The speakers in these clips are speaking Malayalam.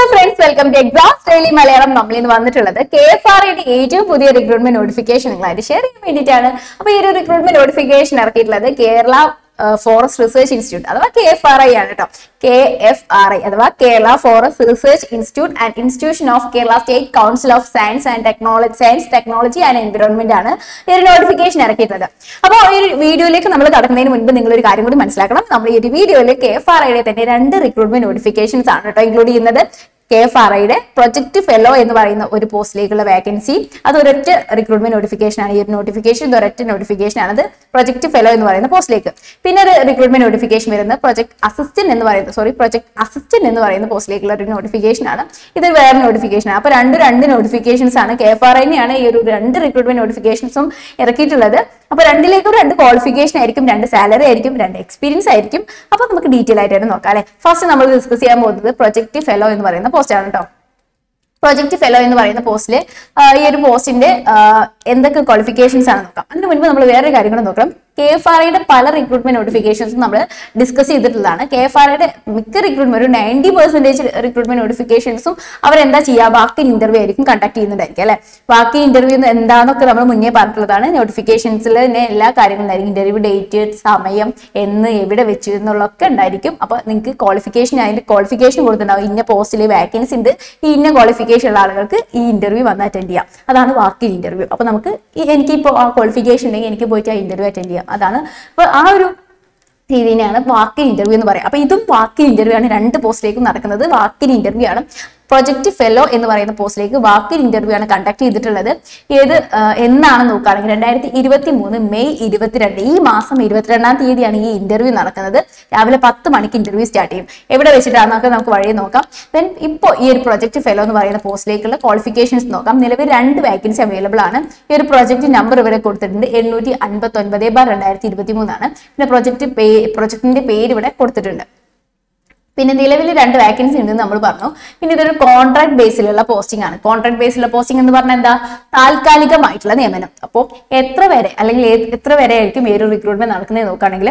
ഫ്രണ്ട്സ് വെൽക്കം ടു എക്സാസ് ഡെയിലി മലയാളം നമ്മൾ ഇന്ന് വന്നിട്ടുള്ളത് കെ എഫ് ആർ ഐയുടെ ഏറ്റവും പുതിയ റിക്രൂട്ട്മെന്റ് നോട്ടിഫിക്കേഷൻ നിങ്ങളായിട്ട് ഷെയർ ചെയ്യാൻ വേണ്ടിയിട്ടാണ് അപ്പൊ ഈ ഒരു റിക്രൂട്ട്മെന്റ് നോട്ടിഫിക്കേഷൻ ഇറക്കിയിട്ടുള്ളത് കേരള ഫോറസ്റ്റ് റിസർച്ച് ഇൻസ്റ്റിറ്റ്യൂട്ട് അഥവാ കെ എഫ് ആർ ഐ ആണ് കേട്ടോ കെ എഫ് ആർ ഐ അഥവാ Kerala forest research institute and institution of Kerala state council of science and technology science technology and environment ആണ് ഈ ഒരു നോട്ടിഫിക്കേഷൻ ഇറക്കിയിട്ടുള്ളത് അപ്പോൾ ഈ ഒരു വീഡിയോയിലേക്ക് നമ്മൾ കടക്കുന്നതിന് മുൻപ് നിങ്ങൾ ഒരു കാര്യം കൂടി മനസ്സിലാക്കണം നമ്മൾ ഈ ഒരു വീഡിയോയിൽ കെ എഫ് ആർ ഐയുടെ തന്നെ രണ്ട് റിക്രൂട്ട്മെന്റ് നോട്ടിഫിക്കേഷൻസ് ആണ് കേട്ടോ ഇൻക്ലൂഡ് ചെയ്യുന്നത് കെ എഫ് ആർ ഐയുടെ പ്രൊജക്ട് ഫെലോ എന്ന് പറയുന്ന ഒരു പോസ്റ്റിലേക്കുള്ള വേക്കൻസി അത് ഒരൊറ്റ റിക്രൂട്ട്മെന്റ് നോട്ടിഫിക്കേഷൻ ആണ് ഈ ഒരു നോട്ടിഫിക്കേഷൻ ഇത് ഒരൊറ്റ നോട്ടിഫിക്കേഷൻ ആണ് അത് പ്രൊജക്ട് ഫെലോ എന്ന് പറയുന്ന പോസ്റ്റിലേക്ക് പിന്നെ ഒരു റിക്രൂട്ട്മെന്റ് നോട്ടിഫിക്കേഷൻ വരുന്നത് പ്രൊജക്ട് അസിസ്റ്റന്റ് എന്ന് പറയുന്നത് സോറി പ്രൊജക്ട് അസിസ്റ്റന്റ് എന്ന് പറയുന്ന പോസ്റ്റിലേക്കുള്ള ഒരു നോട്ടിഫിക്കേഷൻ ആണ് ഇത് വേറെ നോട്ടിഫിക്കേഷൻ ആണ് അപ്പൊ രണ്ട് രണ്ട് നോട്ടിഫിക്കേഷൻസ് ആണ് കെ എഫ് ആർ ഐനെയാണ് ഈ ഒരു രണ്ട് റിക്രൂട്ട്മെന്റ് നോട്ടിഫിക്കേഷൻസും ഇറക്കിയിട്ടുള്ളത് അപ്പൊ രണ്ടിലേക്കും രണ്ട് ക്വാളിഫിക്കേഷൻ ആയിരിക്കും രണ്ട് സാലറി ആയിരിക്കും രണ്ട് എക്സ്പീരിയൻസ് ആയിരിക്കും അപ്പൊ നമുക്ക് ഡീറ്റെയിൽ ആയിട്ട് തന്നെ നോക്കാം അല്ലെ ഫസ്റ്റ് നമ്മൾ ഡിസ്കസ് ചെയ്യാൻ പോകുന്നത് പ്രൊജക്ട് ഫെലോ എന്ന് പറയുന്ന പോസ്റ്റ് ആണ് കേട്ടോ പ്രൊജക്ട് ഫെലോ എന്ന് പറയുന്ന പോസ്റ്റില് ഈ ഒരു പോസ്റ്റിന്റെ എന്തൊക്കെ ക്വാളിഫിക്കേഷൻസ് ആണ് നോക്കാം അതിന് മുൻപ് നമ്മൾ വേറെ കാര്യം കൂടെ നോക്കണം കെ എഫ് ആർ ഐയുടെ പല റിക്രൂട്ട്മെന്റ് നോട്ടിഫിക്കേഷൻസും നമ്മൾ ഡിസ്കസ് ചെയ്തിട്ടുള്ളതാണ് കെ എഫ് ആർ ഐയുടെ മിക്ക റിക്രൂട്ട്മെന്റ് ഒരു നയൻറ്റി പെർസെന്റേജ് റിക്രൂട്ട്മെന്റ് നോട്ടിഫിക്കേഷൻസും അവരെന്താ ചെയ്യുക ബാക്കി ഇന്റർവ്യൂ ആയിരിക്കും കണ്ടക്ട് ചെയ്യുന്നുണ്ടായിരിക്കും അല്ലെ ബാക്കി ഇന്റർവ്യൂ എന്താന്നൊക്കെ നമ്മൾ മുന്നേ പറഞ്ഞിട്ടുള്ളതാണ് നോട്ടിഫിക്കേഷൻസിൽ തന്നെ എല്ലാ കാര്യങ്ങളും ഉണ്ടായിരിക്കും ഇന്റർവ്യൂ ഡേറ്റ് സമയം എന്ന് എവിടെ വെച്ച് എന്നുള്ളതൊക്കെ ഉണ്ടായിരിക്കും അപ്പൊ നിങ്ങൾക്ക് ക്വാളിഫിക്കേഷൻ അതിന്റെ ക്വാളിഫിക്കേഷൻ കൊടുത്തിട്ടുണ്ടാവും ഇന്ന പോസ്റ്റിൽ വാക്കൻസി ഉണ്ട് ഈ ഇന്ന ക്വാളിഫിക്കേഷൻ ഉള്ള ആളുകൾക്ക് ഈ ഇന്റർവ്യൂ വന്ന് അറ്റൻഡ് ചെയ്യാം അതാണ് ബാക്കി ഇന്റർവ്യൂ അപ്പൊ നമുക്ക് ഈ- എനിക്കിപ്പോൾ ആ ക്വാളിഫിക്കേഷൻ ഉണ്ടെങ്കിൽ എനിക്ക് പോയിട്ട് ആ ഇന്റർവ്യൂ അറ്റൻഡ് ചെയ്യാം അതാണ് അപ്പൊ ആ ഒരു രീതിനെയാണ് വാക്കിൻ ഇന്റർവ്യൂ എന്ന് പറയുക അപ്പൊ ഇതും വാക്കിൻ ഇന്റർവ്യൂ ആണ് രണ്ട് പോസ്റ്റിലേക്കും നടക്കുന്നത് വാക്കിൻ ഇന്റർവ്യൂ ആണ് പ്രൊജക്ട് ഫെലോ എന്ന് പറയുന്ന പോസ്റ്റിലേക്ക് വാക്കിൻ ഇന്റർവ്യൂ ആണ് കണ്ടക്ട് ചെയ്തിട്ടുള്ളത് ഏത് ആ, എന്നാണ് നോക്കുകയാണെങ്കിൽ രണ്ടായിരത്തി ഇരുപത്തി മൂന്ന് മെയ് ഇരുപത്തിരണ്ട് ഈ മാസം ഇരുപത്തിരണ്ടാം തീയതിയാണ് ഈ ഇന്റർവ്യൂ നടക്കുന്നത് രാവിലെ പത്ത് മണിക്ക് ഇന്റർവ്യൂ സ്റ്റാർട്ട് ചെയ്യും എവിടെ വെച്ചിട്ടാണെന്നൊക്കെ നമുക്ക് വഴി നോക്കാം ദെൻ ഇപ്പോൾ ഈ ഒരു പ്രൊജക്ട് ഫെലോ എന്ന് പറയുന്ന പോസ്റ്റിലേക്കുള്ള ക്വാളിഫിക്കേഷൻസ് നോക്കാം നിലവിൽ രണ്ട് വേക്കൻസി അവൈലബിൾ ആണ് ഈ ഒരു പ്രൊജക്ട് നമ്പർ ഇവരെ കൊടുത്തിട്ടുണ്ട് എണ്ണൂറ്റി അൻപത്തി ഒൻപത് ബാർ രണ്ടായിരത്തി ഇരുപത്തി മൂന്നാണ് പിന്നെ പ്രൊജക്ട് പേ പ്രൊജക്ടിന്റെ പേര് ഇവിടെ കൊടുത്തിട്ടുണ്ട് പിന്നെ നിലവിൽ രണ്ട് വേക്കൻസി ഉണ്ടെന്ന് നമ്മൾ പറഞ്ഞു പിന്നെ ഇതൊരു കോൺട്രാക്ട് ബേസിലുള്ള പോസ്റ്റിംഗ് ആണ് കോൺട്രാക്ട് ബേസിലുള്ള പോസ്റ്റിംഗ് എന്ന് പറഞ്ഞാൽ എന്താ താൽക്കാലികമായിട്ടുള്ള നിയമനം അപ്പോൾ എത്ര വരെ അല്ലെങ്കിൽ ഏത് എത്ര വരെ ആയിരിക്കും ഈ ഒരു റിക്രൂട്ട്മെന്റ് നടക്കുന്നത് നോക്കുകയാണെങ്കിൽ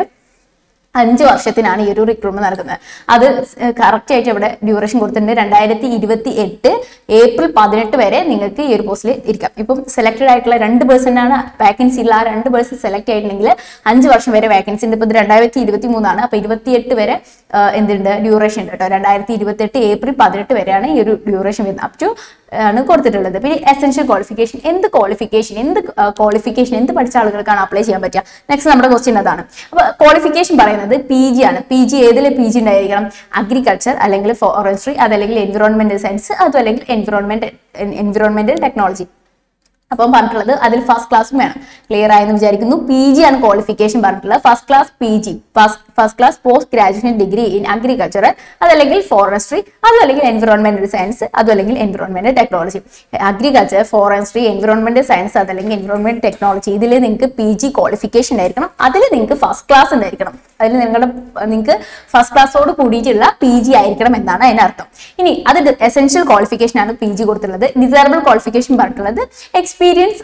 അഞ്ച് വർഷത്തിനാണ് ഈ ഒരു റിക്രൂട്ട്മെന്റ് നടക്കുന്നത് അത് കറക്റ്റ് ആയിട്ട് ഇവിടെ ഡ്യൂറേഷൻ കൊടുത്തിട്ടുണ്ട് രണ്ടായിരത്തി ഇരുപത്തി എട്ട് ഏപ്രിൽ പതിനെട്ട് വരെ നിങ്ങൾക്ക് ഈ ഒരു പോസ്റ്റിൽ ഇരിക്കാം ഇപ്പം സെലക്ടഡ് ആയിട്ടുള്ള രണ്ട് പേഴ്സൻ്റ് ആണ് വാക്കൻസി ഉള്ള ആ രണ്ട് പേഴ്സൺ സെലക്ട് ആയിട്ടുണ്ടെങ്കിൽ അഞ്ച് വർഷം വരെ വാക്കൻസി ഉണ്ട് ഇപ്പൊ ഇത് രണ്ടായിരത്തി ഇരുപത്തി മൂന്നാണ് അപ്പൊ ഇരുപത്തിയെട്ട് വരെ ആ, എന്തുണ്ട് ഡ്യൂറേഷൻ ഉണ്ട് കേട്ടോ രണ്ടായിരത്തി ഇരുപത്തി എട്ട് ഏപ്രിൽ പതിനെട്ട് വരെയാണ് ഈ ഒരു ഡ്യൂറേഷൻ വരുന്നത് അപ് ടു ആണ് കൊടുത്തിട്ടുള്ളത് പിന്നെ എസെൻഷ്യൽ ക്വാളിഫിക്കേഷൻ എന്ത് ക്വാളിഫിക്കേഷൻ എന്ത് ക്വാളിഫിക്കേഷൻ എന്ത് പഠിച്ച ആളുകൾക്കാണ് അപ്ലൈ ചെയ്യാൻ പറ്റുക നെക്സ്റ്റ് നമ്മുടെ ക്വസ്റ്റ്യൻ അതാണ് അപ്പൊ ക്വാളിഫിക്കേഷൻ പറയുന്നത് പി ജി ആണ് പി ജി ഏതിൽ പി ജി ഉണ്ടായിരിക്കണം അഗ്രികൾച്ചർ അല്ലെങ്കിൽ ഫോറസ്ട്രി അതല്ലെങ്കിൽ എൻവിറോൺമെന്റൽ സയൻസ് അതും അല്ലെങ്കിൽ എൻവിറോൺമെന്റ് എൻവിറോൺമെന്റൽ ടെക്നോളജി അപ്പം പറഞ്ഞിട്ടുള്ളത് അതിൽ ഫസ്റ്റ് ക്ലാസ്സും വേണം ക്ലിയർ ആയെന്ന് വിചാരിക്കുന്നു പി ജി ആണ് ക്വാളിഫിക്കേഷൻ പറഞ്ഞിട്ടുള്ളത് first class P G first class post graduation degree in agriculture അതല്ലെങ്കിൽ ഫോറസ്ട്രി അതല്ലെങ്കിൽ എൻവിറോൺമെന്റൽ സയൻസ് അതല്ലെങ്കിൽ environmental technology agriculture forestry environmental science അതല്ലെങ്കിൽ എൻവിറോൺമെന്റൽ ടെക്നോളജി ഇതിൽ നിങ്ങൾക്ക് പി ജി ക്വാളിഫിക്കേഷൻ ഉണ്ടായിരിക്കണം അതിൽ നിങ്ങൾക്ക് ഫസ്റ്റ് ക്ലാസ് ഉണ്ടായിരിക്കണം അതിൽ നിങ്ങളുടെ നിങ്ങൾക്ക് ഫസ്റ്റ് ക്ലാസ്സോട് കൂടിയിട്ടുള്ള പി ജി ആയിരിക്കണം എന്നാണ് അതിനർത്ഥം ഇനി അത് എസെൻഷ്യൽ ക്വാളിഫിക്കേഷൻ ആണ് പി ജി കൊടുത്തിട്ടുള്ളത് ഡിസൈറബിൾ ക്വാളിഫിക്കേഷൻ പറഞ്ഞിട്ടുള്ളത് experience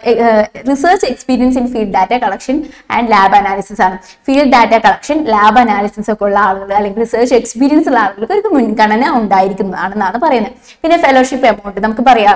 research experience in field data collection and lab analysis ആണ് field data collection lab analysis ഒക്കെ ഉള്ള ആളുകൾ അല്ലെങ്കിൽ റിസർച്ച് എക്സ്പീരിയൻസ് ഉള്ള ആളുകൾക്ക് ഒരു മുൻഗണന ഉണ്ടായിരിക്കുന്നതാണെന്നാണ് പറയുന്നത് പിന്നെ ഫെലോഷിപ്പ് എമൗണ്ട് നമുക്ക് പറയാം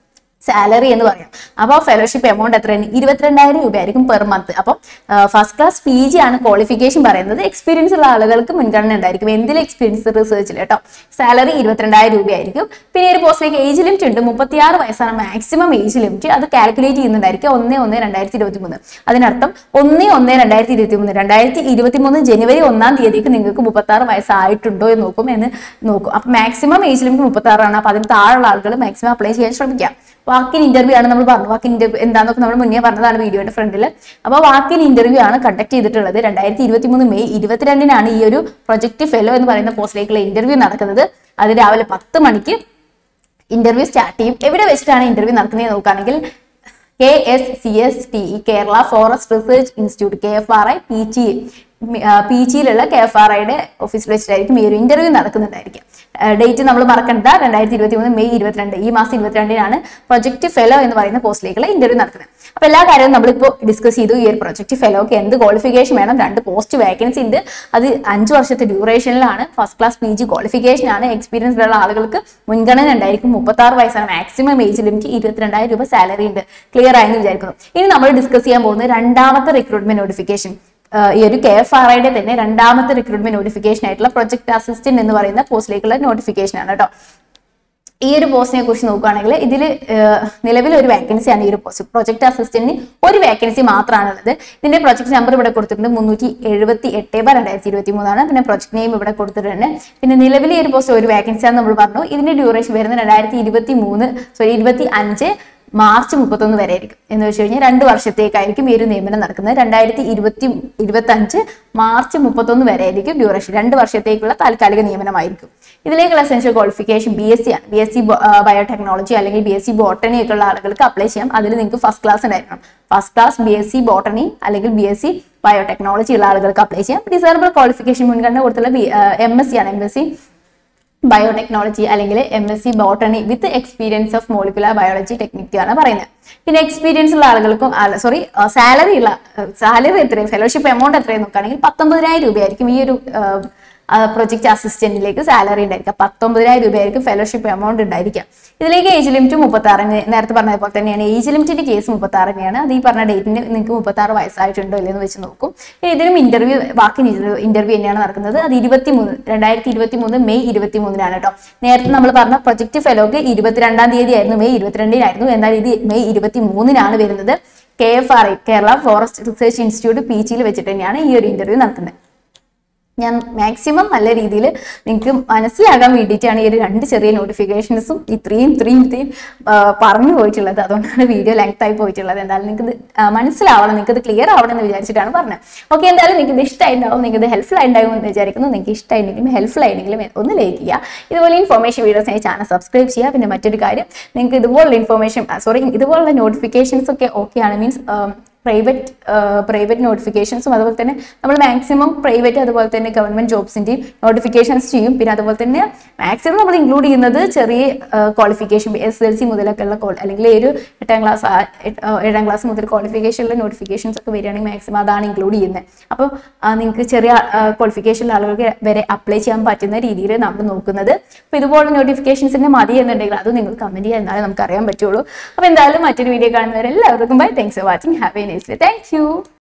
സാലറി എന്ന് പറയാം അപ്പോൾ ഫെലോഷിപ്പ് എമൗണ്ട് എത്രയാണ് ഇരുപത്തിരണ്ടായിരം രൂപയായിരിക്കും പെർ മന്ത് അപ്പം ഫസ്റ്റ് ക്ലാസ് പി ജി ആണ് ക്വാളിഫിക്കേഷൻ പറയുന്നത് എക്സ്പീരിയൻസ് ഉള്ള ആളുകൾക്ക് മുൻഗണന ഉണ്ടായിരിക്കും എന്തിൽ എക്സ്പീരിയൻസ് റിസർച്ചിൽ കേട്ടോ സാലറി ഇരുപത്തിരണ്ടായിരം രൂപയായിരിക്കും പിന്നെ ഈ ഒരു പോസ്റ്റിലേക്ക് ഏജ് ലിമിറ്റ് ഉണ്ട് മുപ്പത്തിയാറ് വയസ്സാണ് മാക്സിമം ഏജ് ലിമിറ്റ് അത് കാൽക്കുലേറ്റ് ചെയ്യുന്നുണ്ടായിരിക്കും ഒന്ന് ഒന്ന് രണ്ടായിരത്തി ഇരുപത്തി മൂന്ന് അതിനർത്ഥം ഒന്ന് ഒന്ന് രണ്ടായിരത്തി ഇരുപത്തി മൂന്ന് രണ്ടായിരത്തി ഇരുപത്തി മൂന്ന് ജനുവരി ഒന്നാം തീയതിക്ക് നിങ്ങൾക്ക് മുപ്പത്താറ് വയസ്സായിട്ടുണ്ടോ എന്ന് നോക്കും എന്ന് നോക്കും അപ്പൊ മാക്സിമം ഏജ് ലിമിറ്റ് മുപ്പത്താറാണ് അപ്പൊ അതിന് താഴെയുള്ള ആളുകൾ മാക്സിമം അപ്ലൈ ചെയ്യാൻ ശ്രമിക്കാം വാക്കിൻ ഇന്റർവ്യൂ ആണ് നമ്മൾ പറഞ്ഞു വാക്കിൻ ഇന്റർവ്യൂ എന്താണെന്നൊക്കെ നമ്മൾ മുന്നേ പറഞ്ഞതാണ് വീഡിയോയുടെ ഫ്രണ്ടിൽ അപ്പോൾ വാക്കിൻ ഇന്റർവ്യൂ ആണ് കണ്ടക്ട് ചെയ്തിട്ടുള്ളത് രണ്ടായിരത്തി ഇരുപത്തി മൂന്ന് മെയ് ഇരുപത്തിരണ്ടിനാണ് ഈ ഒരു പ്രൊജക്ട് ഫെലോ എന്ന് പറയുന്ന പോസ്റ്റിലേക്കുള്ള ഇന്റർവ്യൂ നടക്കുന്നത് അത് രാവിലെ പത്ത് മണിക്ക് ഇന്റർവ്യൂ സ്റ്റാർട്ട് ചെയ്യും എവിടെ വെച്ചിട്ടാണ് ഇന്റർവ്യൂ നടക്കുന്നത് നോക്കുകയാണെങ്കിൽ K S C S T Kerala forest research institute K F R I P G P ജിയിലുള്ള കെ എഫ് ആർ ഐയുടെ ഓഫീസിൽ വെച്ചിട്ടായിരിക്കും ഈ ഒരു ഇന്റർവ്യൂ നടക്കുന്നുണ്ടായിരിക്കും ഡേറ്റ് നമ്മൾ മറക്കേണ്ട രണ്ടായിരത്തി ഇരുപത്തി മൂന്ന് മെയ് ഇരുപത്തിരണ്ട് ഈ മാസം ഇരുപത്തിരണ്ടിനാണ് പ്രൊജക്ട് ഫെലോ എന്ന് പറയുന്ന പോസ്റ്റിലേക്കുള്ള ഇന്റർവ്യൂ നടക്കുന്നത് അപ്പൊ എല്ലാ കാര്യവും നമ്മളിപ്പോൾ ഡിസ്കസ് ചെയ്തു ഈ ഒരു പ്രൊജക്ട് ഫെലോക്ക് എന്ത് ക്വാളിഫിക്കേഷൻ വേണം രണ്ട് പോസ്റ്റ് വേക്കൻസി ഉണ്ട് അത് അഞ്ച് വർഷത്തെ ഡ്യൂറേഷനിലാണ് first class P G qualification ആണ് എക്സ്പീരിയൻസ് ഉള്ള ആളുകൾക്ക് മുൻഗണന ഉണ്ടായിരിക്കും മുപ്പത്തി ആറ് വയസ്സാണ് മാക്സിമം ഏജ് ലിമിറ്റ് ഇരുപത്തിരണ്ടായിരം രൂപ സാലറി ഉണ്ട് ക്ലിയർ ആയെന്ന് വിചാരിക്കുന്നു ഇനി നമ്മൾ ഡിസ്കസ് ചെയ്യാൻ പോകുന്നത് രണ്ടാമത്തെ റിക്രൂട്ട്മെന്റ് നോട്ടിഫിക്കേഷൻ ഈ ഒരു കെ എഫ് ആർ ഐയുടെ തന്നെ രണ്ടാമത്തെ റിക്രൂട്ട്മെന്റ് നോട്ടിഫിക്കേഷൻ ആയിട്ടുള്ള പ്രൊജക്ട് അസിസ്റ്റന്റ് എന്ന് പറയുന്ന പോസ്റ്റിലേക്കുള്ള നോട്ടിഫിക്കേഷൻ ആണ് കേട്ടോ ഈ ഒരു പോസ്റ്റിനെ കുറിച്ച് നോക്കുകയാണെങ്കിൽ ഇതിൽ നിലവിൽ ഒരു വേക്കൻസിയാണ് ഈ ഒരു പോസ്റ്റ് പ്രൊജക്ട് അസിസ്റ്റന്റിന് ഒരു വേക്കൻസി മാത്രമാണുള്ളത് ഇതിന്റെ പ്രൊജക്ട് നമ്പർ ഇവിടെ കൊടുത്തിട്ടുണ്ട് മുന്നൂറ്റി എഴുപത്തി എട്ട് ബാർ രണ്ടായിരത്തി ഇരുപത്തി മൂന്നാണ് പിന്നെ പ്രൊജക്ട് നെയിം ഇവിടെ കൊടുത്തിട്ടുണ്ട് പിന്നെ നിലവിൽ ഈ ഒരു പോസ്റ്റ് ഒരു വേക്കൻസി ആണെന്ന് നമ്മൾ പറഞ്ഞു ഇതിന്റെ ഡ്യൂറേഷൻ വരുന്നത് രണ്ടായിരത്തി ഇരുപത്തി മൂന്ന് സോറി ഇരുപത്തി അഞ്ച് മാർച്ച് മുപ്പത്തൊന്ന് വരെ ആയിരിക്കും എന്ന് വെച്ച് കഴിഞ്ഞാൽ രണ്ട് വർഷത്തേക്കായിരിക്കും ഈ ഒരു നിയമനം നടക്കുന്നത് രണ്ടായിരത്തി ഇരുപത്തി ഇരുപത്തി അഞ്ച് മാർച്ച് മുപ്പത്തൊന്ന് വരെ ആയിരിക്കും ഡ്യൂറേഷൻ രണ്ട് വർഷത്തേക്കുള്ള താൽക്കാലിക നിയമനമായിരിക്കും ഇതിലേക്കുള്ള essential qualification B S C ആണ് ബി എസ് സി ബയോടെക്നോളജി അല്ലെങ്കിൽ ബി എസ് സി ബോട്ടണി ഒക്കെ ഉള്ള ആളുകൾക്ക് അപ്ലൈ ചെയ്യാം അതിൽ നിങ്ങൾക്ക് ഫസ്റ്റ് ക്ലാസ് ഉണ്ടായിരിക്കണം first class B S C botany അല്ലെങ്കിൽ ബി എസ് സി ബയോടെക്നോളജി ഉള്ള ആളുകൾക്ക് അപ്ലൈ ചെയ്യാം ഡിസൈറബിൾ ക്വാളിഫിക്കേഷൻ മുൻഗണന കൊടുത്തുള്ള എം എസ് സി ആണ് എം എസ് സി ബയോടെക്നോളജി അല്ലെങ്കിൽ M S C botany with experience of molecular biology technique ആണ് പറയുന്നത് പിന്നെ എക്സ്പീരിയൻസ് ഉള്ള ആളുകൾക്കും സോറി സാലറി ഉള്ള സാലറി എത്രയും ഫെലോഷിപ്പ് എമൗണ്ട് എത്രയും നോക്കുകയാണെങ്കിൽ പത്തൊമ്പതിനായിരം രൂപയായിരിക്കും ഈ ഒരു പ്രൊജക്ട് അസിസ്റ്റന്റിലേക്ക് സാലറി ഉണ്ടായിരിക്കുക പത്തൊമ്പതിനായിരം രൂപയായിരിക്കും ഫെലോഷിപ്പ് എമൗണ്ട് ഉണ്ടായിരിക്കുക ഇതിലേക്ക് ഏജ് ലിമിറ്റ് മുപ്പത്തി ആറിന് നേരത്തെ പറഞ്ഞ പോലെ തന്നെയാണ് ഏജ് ലിമിറ്റിന്റെ കേസ് മുപ്പത്തി ആറിനെയാണ് അത് ഈ പറഞ്ഞ ഡേറ്റിന് നിങ്ങൾക്ക് മുപ്പത്തി ആറ് വയസ്സായിട്ടുണ്ടോ ഇല്ലെന്ന് വെച്ച് നോക്കും ഇനി ഇതിനും ഇന്റർവ്യൂ ബാക്കി ഇന്റർവ്യൂ തന്നെയാണ് നടക്കുന്നത് അത് ഇരുപത്തി മൂന്ന് രണ്ടായിരത്തി ഇരുപത്തി മൂന്ന് മെയ് ഇരുപത്തി മൂന്നിനാണ് കേട്ടോ നേരത്തെ നമ്മൾ പറഞ്ഞ പ്രൊജക്ട് ഫെലോക്ക് ഇരുപത്തിരണ്ടാം തീയതി ആയിരുന്നു മെയ് ഇരുപത്തിരണ്ടിനായിരുന്നു എന്നാൽ ഇത് മെയ് ഇരുപത്തി മൂന്നിനാണ് വരുന്നത് K F R I Kerala forest research institute P ജിയിൽ വെച്ചിട്ട് തന്നെയാണ് ഈ ഒരു ഇന്റർവ്യൂ നടക്കുന്നത് ഞാൻ മാക്സിമം നല്ല രീതിയിൽ നിങ്ങൾക്ക് മനസ്സിലാകാൻ വേണ്ടിയിട്ടാണ് ഈ ഒരു രണ്ട് ചെറിയ നോട്ടിഫിക്കേഷൻസും ഇത്രയും ഇത്രയും ഇത്രയും ആ, പറഞ്ഞു പോയിട്ടുള്ളത് അതുകൊണ്ടാണ് വീഡിയോ ലെങ്ത് ആയി പോയിട്ടുള്ളത് എന്തായാലും നിങ്ങൾക്ക് ഇത് ആ, മനസ്സിലാവണം നിങ്ങൾക്ക് ഇത് ക്ലിയർ ആവണം എന്ന് വിചാരിച്ചിട്ടാണ് പറഞ്ഞത് ഓക്കെ എന്തായാലും നിങ്ങൾക്ക് ഇത് ഇഷ്ടമായിട്ടുണ്ടാവും നിങ്ങൾക്ക് ഇത് ഹെൽപ്ഫുൾ ആയിട്ടുണ്ടാവും എന്ന് വിചാരിക്കുന്നു നിങ്ങൾക്ക് ഇഷ്ടമായിട്ടുണ്ടെങ്കിലും ഹെൽപ്ഫുൾ ആയിട്ടുണ്ടെങ്കിലും ഒന്ന് ലൈക്ക് ചെയ്യുക ഇതുപോലെ ഇൻഫോർമേഷൻ വീഡിയോസ് ചാനൽ സബ്സ്ക്രൈബ് ചെയ്യുക പിന്നെ മറ്റൊരു കാര്യം നിങ്ങൾക്ക് ഇതുപോലുള്ള ഇൻഫോർമേഷൻ സോറി ഇതുപോലുള്ള നോട്ടിഫിക്കേഷൻസ് ഒക്കെ ഓക്കെയാണ് മീൻസ് പ്രൈവറ്റ് പ്രൈവറ്റ് നോട്ടിഫിക്കേഷൻസും അതുപോലെ തന്നെ നമ്മൾ മാക്സിമം പ്രൈവറ്റ് അതുപോലെ തന്നെ ഗവൺമെന്റ് ജോബ്സിന്റെയും നോട്ടിഫിക്കേഷൻസ് ചെയ്യും പിന്നെ അതുപോലെ തന്നെ മാക്സിമം നമ്മൾ ഇൻക്ലൂഡ് ചെയ്യുന്നത് ചെറിയ ക്വാളിഫിക്കേഷൻ എസ് എൽ സി മുതലൊക്കെ ഉള്ള qual- അല്ലെങ്കിൽ ഒരു എട്ടാം ക്ലാസ് ഏഴാം ക്ലാസ് മുതൽ ക്വാളിഫിക്കേഷനിലെ നോട്ടിഫിക്കേഷൻസ് ഒക്കെ വരികയാണെങ്കിൽ മാക്സിമം അതാണ് ഇൻക്ലൂഡ് ചെയ്യുന്നത് അപ്പോൾ നിങ്ങൾക്ക് ചെറിയ ക്വാളിഫിക്കേഷനുള്ള ആളുകൾക്ക് വരെ അപ്ലൈ ചെയ്യാൻ പറ്റുന്ന രീതിയിൽ നമ്മൾ നോക്കുന്നത് അപ്പോൾ ഇതുപോലെ നോട്ടിഫിക്കേഷൻസിന്റെ മതി എന്നുണ്ടെങ്കിൽ അത് നിങ്ങൾ കമന്റ് ചെയ്യാൻ എന്നാലേ നമുക്ക് അറിയാൻ പറ്റുള്ളൂ അപ്പോൾ എന്തായാലും മറ്റൊരു വീഡിയോ കാണുന്നവരെല്ലാവർക്കും bye thanks for watching have a nice day thank U